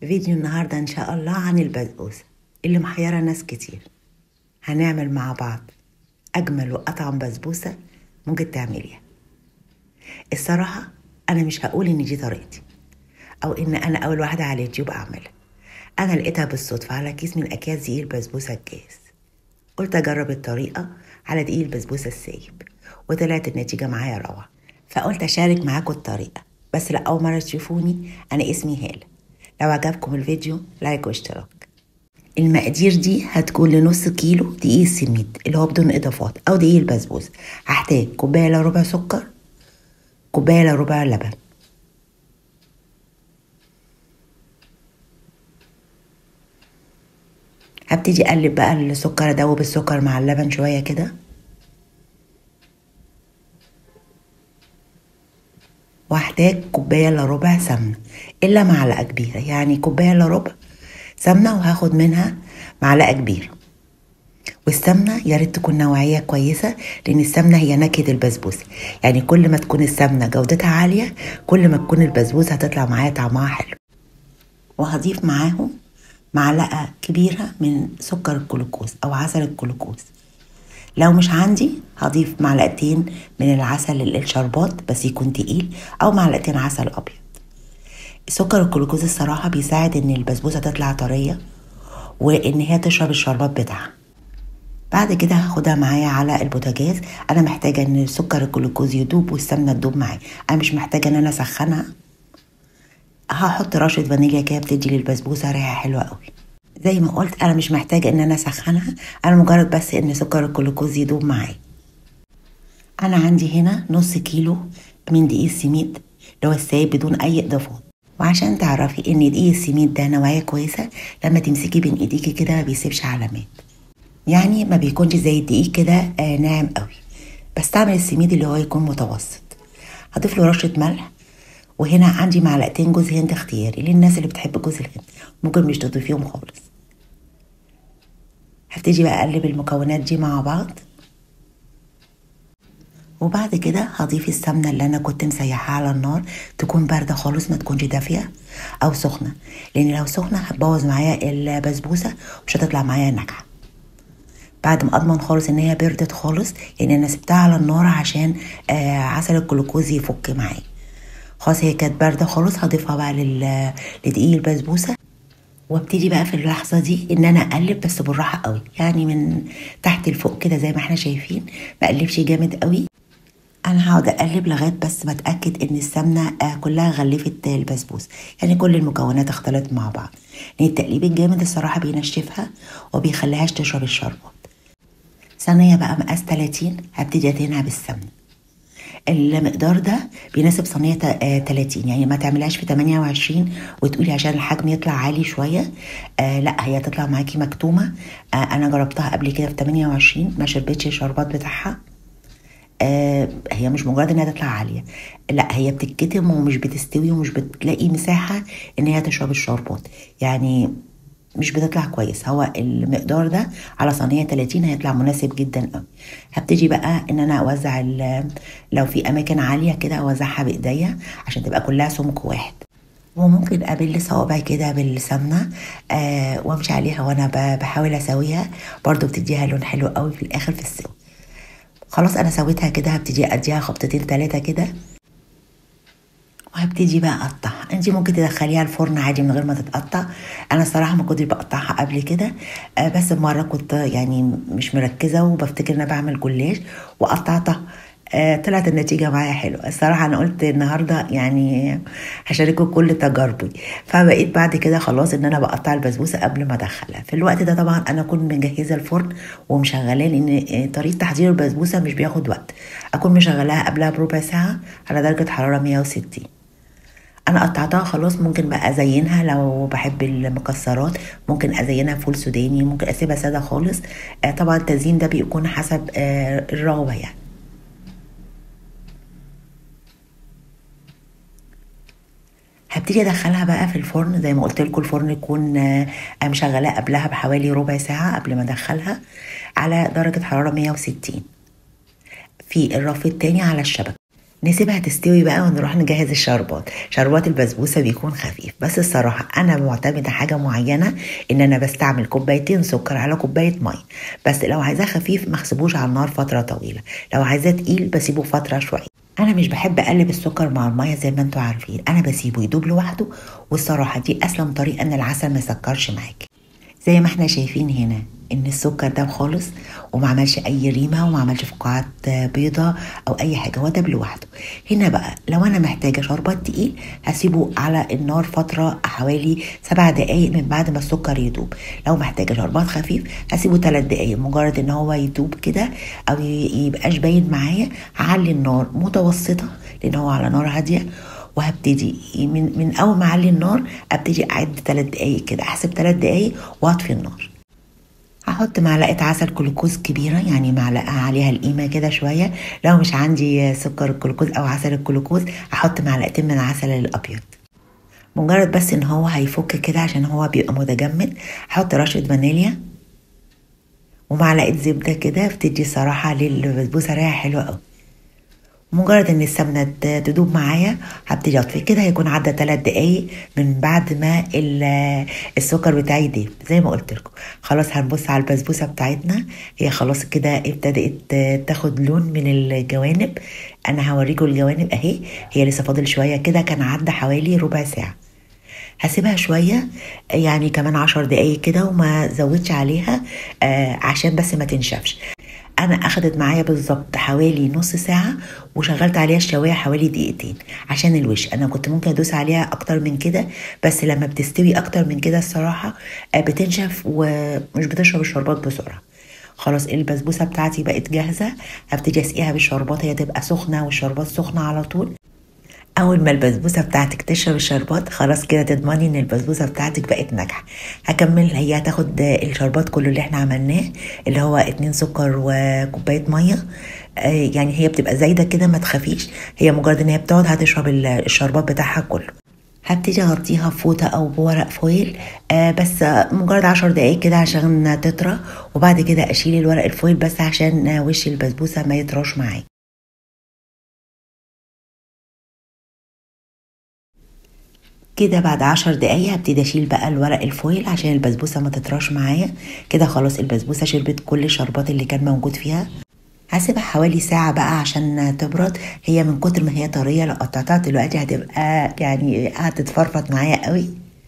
فيديو النهاردة إن شاء الله عن البسبوسة اللي محيرة ناس كتير هنعمل مع بعض أجمل وأطعم بسبوسة ممكن تعمليها الصراحة أنا مش هقول إن دي طريقتي أو إن أنا أول واحدة على اليوتيوب أعملها أنا لقيتها بالصدفة على كيس من أكياس دقيق البسبوسة الجاهز قلت أجرب الطريقة على دقيق البسبوسة السايب وطلعت النتيجة معايا روعة فقلت أشارك معاكم الطريقة بس لأول مرة تشوفوني أنا اسمي هالة لو عجبكم الفيديو لايك واشتراك المقادير دي هتكون لنص كيلو دقيق السميد اللي هو بدون اضافات او دقيق البسبوسه هحتاج كوبايه الا ربع سكر كوبايه الا ربع لبن هبتدي اقلب بقى السكر ادوب السكر مع اللبن شويه كده واحتاج كوبايه الا ربع سمنه الا معلقه كبيره يعني كوبايه الا ربع سمنه وهاخد منها معلقه كبيره والسمنه يا ريت تكون نوعيه كويسه لان السمنه هي نكهه البسبوسه يعني كل ما تكون السمنه جودتها عاليه كل ما تكون البسبوسه هتطلع معايا طعمها حلو وهضيف معاهم معلقه كبيره من سكر الجلوكوز او عسل الجلوكوز لو مش عندي هضيف معلقتين من العسل الشربات بس يكون تقيل او معلقتين عسل ابيض سكر الجلوكوز الصراحة بيساعد ان البسبوسة تطلع طرية وان هي تشرب الشربات بتاعها بعد كده هاخدها معايا على البوتاجاز انا محتاجة ان سكر الجلوكوز يدوب والسمنة تدوب معايا انا مش محتاجة ان انا اسخنها هحط رشة فانيليا كده بتدي للبسبوسة ريحة حلوة قوي زي ما قلت انا مش محتاجة ان انا اسخنها انا مجرد بس ان سكر الجلوكوز يدوب معايا انا عندي هنا نص كيلو من دقيق السميد اللي هو السايب بدون اي اضافات وعشان تعرفي ان دقيق السميد ده نوعيه كويسه لما تمسكيه بين ايديكي كده ما بيسيبش علامات يعني ما بيكونش زي الدقيق كده آه ناعم قوي بستعمل السميد اللي هو يكون متوسط هضيف له رشه ملح وهنا عندي معلقتين جوز هند اختياري للناس اللي بتحب جوز الهند ممكن مش تضيفيهم خالص هبتدي بقى اقلب المكونات دي مع بعض وبعد كده هضيف السمنه اللي انا كنت مسيحاها على النار تكون بارده خالص ما تكونش دافيه او سخنه لان لو سخنه هتبوظ معايا البسبوسه ومش هتطلع معايا ناجحه بعد ما اضمن خالص ان هي بردت خالص لان انا سبتها على النار عشان آه عسل الجلوكوز يفك معايا خلاص هي كانت بارده خالص هضيفها بقى لدقيق البسبوسه وابتدي بقى في اللحظة دي ان انا اقلب بس بالراحة قوي يعني من تحت لفوق كده زي ما احنا شايفين ما اقلبش جامد قوي انا هقعد اقلب لغايه بس بتاكد ان السمنه كلها غلفت البسبوس يعني كل المكونات اختلطت مع بعض لان التقليب الجامد الصراحه بينشفها وبيخليهاش تشرب الشربات صينيه بقى مقاس 30 هبتدي ادهنها بالسمنه المقدار ده بيناسب صينيه 30 يعني ما تعملهاش في 28 وتقولي عشان الحجم يطلع عالي شويه آه لا هي تطلع معاكي مكتومه آه انا جربتها قبل كده في 28 ما شربتش الشربات بتاعها آه هي مش مجرد انها تطلع عاليه لا هي بتتكتم ومش بتستوي ومش بتلاقي مساحه ان هي تشرب الشربات يعني مش بتطلع كويس هو المقدار ده على صينيه 30 هيطلع مناسب جدا قوي هبتدي بقى ان انا اوزع لو في اماكن عاليه كده اوزعها بايديا عشان تبقى كلها سمك واحد وممكن ابل صوابعي كده بالسمنه آه وامشي عليها وانا بحاول اسويها برضو بتديها لون حلو قوي في الاخر في السوا خلاص انا سويتها كده هبتدي اديها خبطتين ثلاثه كده وهبتدي بقى اقطعها انت ممكن تدخليها الفرن عادي من غير ما تتقطع انا الصراحه ما كنتش بقطعها قبل كده آه بس مره كنت يعني مش مركزه وبفتكر ان انا بعمل جلاش وقطعتها آه طلعت النتيجة معايا حلوة الصراحة أنا قلت النهاردة يعني هشارككم كل تجاربي فبقيت بعد كده خلاص إن أنا بقطع البسبوسة قبل ما أدخلها في الوقت ده طبعا أنا أكون مجهزة الفرن ومشغلاه لأن طريقة تحضير البسبوسة مش بياخد وقت أكون مشغلاها قبلها بربع ساعة على درجة حرارة 160 انا قطعتها خلاص ممكن بقى ازينها لو بحب المكسرات ممكن ازينها فول سوداني ممكن اسيبها ساده خالص آه طبعا التزيين ده بيكون حسب آه الرغبه يعني هبتدي ادخلها بقى في الفرن زي ما قلت لكم الفرن يكون مشغلاه قبلها بحوالي ربع ساعه قبل ما ادخلها على درجه حراره 160 في الرف التاني على الشبكه نسيبها تستوي بقى ونروح نجهز الشربات شربات البسبوسه بيكون خفيف بس الصراحه انا معتمده حاجه معينه ان انا بستعمل كوبايتين سكر على كوبايه ميه بس لو عايزاه خفيف ما اخسبوش على النار فتره طويله لو عايزاه تقيل بسيبه فتره شويه انا مش بحب اقلب السكر مع الميه زي ما انتوا عارفين انا بسيبه يدوب لوحده والصراحه دي اسلم طريقه ان العسل ما يسكرش معاك زي ما احنا شايفين هنا ان السكر داب خالص وما عملش اي ريمه وما عملش فقاعات بيضه او اي حاجه هو داب لوحده هنا بقى لو انا محتاجه شربات تقيل هسيبه على النار فتره حوالي سبع دقايق من بعد ما السكر يدوب لو محتاجه شربات خفيف هسيبه ثلاث دقايق مجرد ان هو يدوب كده او يبقاش باين معايا هعلي النار متوسطه لان هو على نار هاديه وهبتدي من من اول ما اعلي النار ابتدي اعد ثلاث دقايق كده احسب ثلاث دقايق واطفي النار هحط معلقة عسل جلوكوز كبيرة يعني معلقة عليها القيمة كده شوية لو مش عندي سكر الجلوكوز أو عسل الجلوكوز هحط معلقتين من العسل الأبيض مجرد بس ان هو هيفك كده عشان هو بيبقى متجمد هحط رشة فانيليا ومعلقة زبدة كده بتدي صراحة للبسبوسة ريحة حلوة قوي مجرد ان السمنه تدوب معايا هبتدي اطفي كده هيكون عدى ثلاث دقايق من بعد ما السكر بتاعي داب زي ما قلت لكم خلاص هنبص على البسبوسه بتاعتنا هي خلاص كده ابتدت تاخد لون من الجوانب انا هوريكم الجوانب اهي هي لسه فاضل شويه كده كان عدى حوالي ربع ساعه هسيبها شوية يعني كمان عشر دقايق كده وما زودش عليها آه عشان بس ما تنشفش انا اخدت معايا بالظبط حوالي نص ساعه وشغلت عليها الشوايه حوالي دقيقتين عشان الوش انا كنت ممكن ادوس عليها اكتر من كده بس لما بتستوي اكتر من كده الصراحه بتنشف ومش بتشرب الشربات بسرعه خلاص البسبوسه بتاعتي بقت جاهزه هبتدي اسقيها بالشربات هي تبقى سخنه والشربات سخنه على طول اول ما البسبوسه بتاعتك تشرب الشربات خلاص كده تضمني ان البسبوسه بتاعتك بقت ناجحه هكمل هي هتاخد الشربات كله اللي احنا عملناه اللي هو اتنين سكر وكوبايه ميه يعني هي بتبقى زايده كده ما تخافيش هي مجرد ان هي بتقعد هتشرب الشربات بتاعها كله هبتدي اغطيها بفوطة او بورق فويل آه بس مجرد عشر دقايق كده عشان تطرى وبعد كده اشيل الورق الفويل بس عشان وش البسبوسة ما يطراش معايا كده بعد عشر دقايق هبتدي اشيل بقى الورق الفويل عشان البسبوسه ما تطراش معايا كده خلاص البسبوسه شربت كل الشربات اللي كان موجود فيها هسيبها حوالي ساعة بقى عشان تبرد هي من كتر ما هي طرية لو قطعتها دلوقتي هتبقى يعني هتتفرفط معايا قوي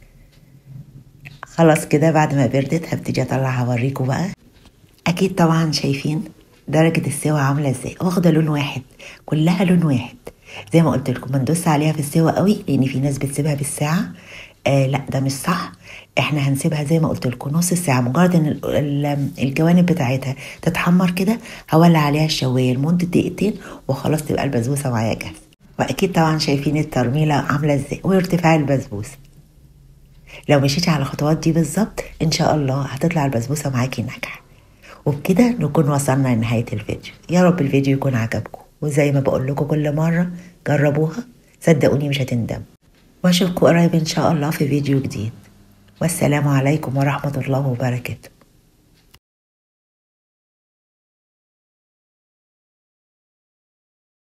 خلاص كده بعد ما بردت هبتدي اطلعها اوريكم بقى اكيد طبعا شايفين درجة السوا عاملة ازاي واخدة لون واحد كلها لون واحد زي ما قلت لكم ما ندوس عليها في السوا قوي لان في ناس بتسيبها بالساعه آه لا ده مش صح احنا هنسيبها زي ما قلت لكم نص ساعه مجرد ان الجوانب بتاعتها تتحمر كده هولع عليها الشوايه لمده دقيقتين وخلاص تبقى البسبوسه معايا جاهزه واكيد طبعا شايفين الترميله عامله ازاي وارتفاع البسبوسه لو مشيتي على الخطوات دي بالظبط ان شاء الله هتطلع البسبوسه معاكي ناجحه وبكده نكون وصلنا لنهايه الفيديو يا رب الفيديو يكون عجبكم وزي ما بقول لكم كل مرة جربوها صدقوني مش هتندم واشوفكم قريب ان شاء الله في فيديو جديد والسلام عليكم ورحمة الله وبركاته